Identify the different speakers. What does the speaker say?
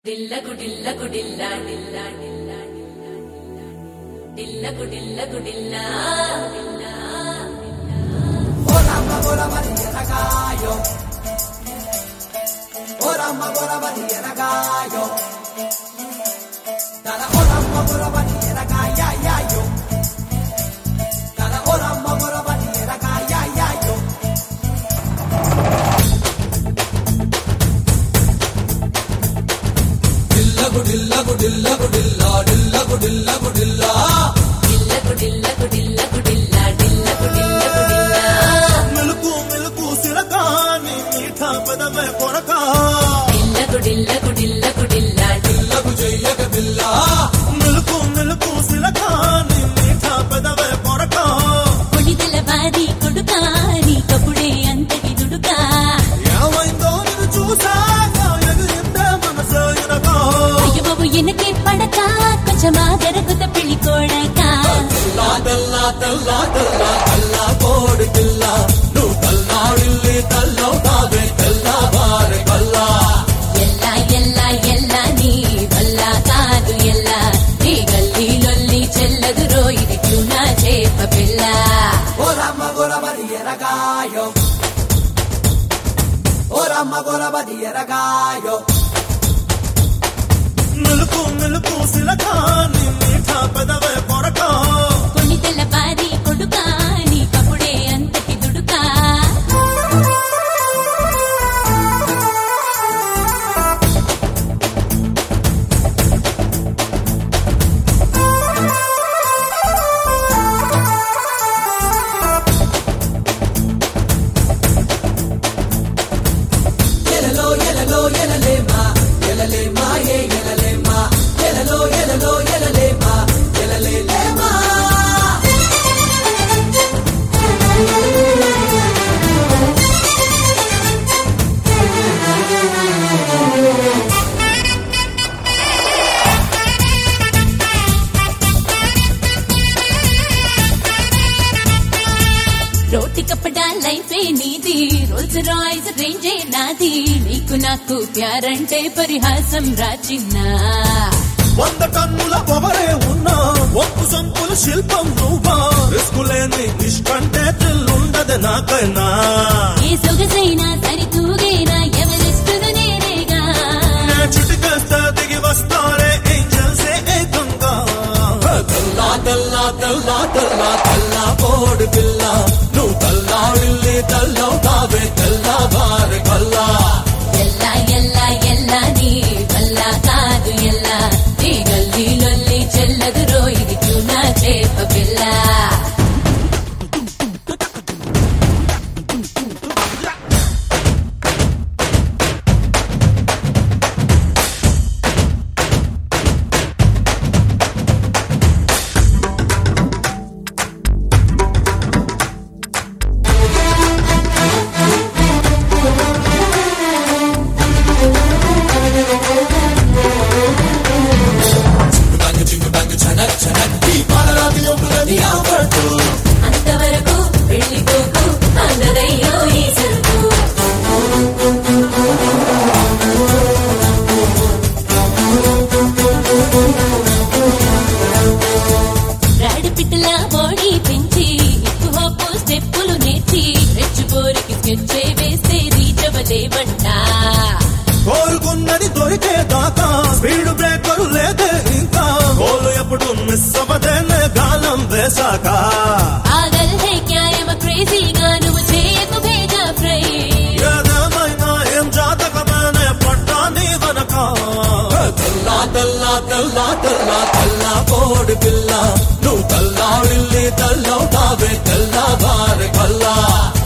Speaker 1: డిల్లకు డిల్లకు డిల్లా డిల్లా డిల్లా డిల్లకు డిల్లకు డిల్లా డిల్లా డిల్లకు డిల్లకు డిల్లకు డిల్లా డిల్లకు డిల్లకు డిల్లా
Speaker 2: మెలుకు మెలుకు సిరకాని మీఠ పెదవే కొరక
Speaker 1: డిల్లకు డిల్లకు డిల్లకు డిల్లా
Speaker 2: పిల్లకు చెయ్యక పిల్ల మెలుకు మెలుకు సిరకాని మీఠ పెదవే కొరక
Speaker 3: కొడిదల బారి కొడుకా నీకప్పుడే అంతటి దుడుకా
Speaker 2: ఏమైందో నిన్ను చూసాక ఎగిరిందే మనసు ఎనక
Speaker 3: అయ్య బాబు ఎనకే పడక కొంచెం ఆదరకుత పెళ్లి కోడక
Speaker 2: తెల్లా తెల్లా తెల్లా తెల్లా తెల్లా కోడి పిల్ల నువ్వు తల్లాడిల్లి తల్లో కావే తెల్లా బారె కల్లా
Speaker 3: ఎల్లా ఎల్లా ఎల్లా నీ వల్ల కాదు ఎల్లా నీ గల్లీ లొల్లి చెల్లదు రోయిది క్యూనా చేప పిల్ల
Speaker 4: ఓరమ్మ గొరబది ఎరగాయో ఓరమ్మ గొరబది ఎరగాయో
Speaker 2: మెలుకు మెలుకు సిరకాని మీఠ పెదవే కొరక
Speaker 3: కొడిదల బారి కొడుకా నీకప్పుడే అంతటి దుడుకా
Speaker 4: ఎలలో ఎలలో ఎలలేమా ఎలలేమా ఏ ఎలలేమా ఎలలో ఎలలో ఎలలేమా ఎలలేమా
Speaker 3: రోటి కప్పడా లైఫే నీది రోల్స్ రాయ్స్ రేంజే నాది నీకు నాకు ప్యారంటే పరిహాసం రాచిన్నా
Speaker 2: వంద టన్నుల పొగరే ఉన్నా ఒప్పు సంపుల శిల్పం నువ్వా రిస్కు లేని నిష్కంటే ఉండదు నాకైనా
Speaker 3: ఏ సొగసైనా సరితూగైనా ఎవరిస్తును నేనేగా
Speaker 2: నే చిటికేస్తే దిగి వస్తారే ఏంజల్సే ఏకంగా తెల్లా తెల్లా తెల్లా తెల్లా తెల్లా కోడి పిల్ల నువ్వు తల్లాడిల్లి తల్లో కావే తెల్లా బారి కల్లా
Speaker 3: ఎల్లా ఎల్లా ఎల్లా నీ వల్ల కాదు ఎల్లా నీ గల్లీ లొల్లి చెల్లదు రోయిది క్యూనా చేప పిల్ల అంతవరకు వెళ్ళిపోకు అందరయ్యో ఈ సరుకు రాడి పిట్టల బాడీ పెంచి హిప్ హాప్ స్టెప్పులు నేర్చి రెచ్చిపోరికి స్కెచ్చే వేస్తే రీచవలేవంట
Speaker 2: కోరుకున్నది దొరికే దాకా స్పీడ్ బ్రేకర్ లేదే ఇంకా గోలు ఎప్పుడు మిస్ అవ్వదేనే గాలం వేశాక
Speaker 3: పాగల్ హే క్యా ఎమ క్రేజీగా నువ్వు చేయకు భేజా ఫ్రై
Speaker 2: ఏదేమైనా ఏం జాతకమేనే పడ్డా నీ వెనక తెల్లా తెల్లా తెల్లా తెల్లా తెల్లా కోడి పిల్ల నువ్వు తల్లాడిల్లి తల్లో కావే తెల్లా బారి కల్లా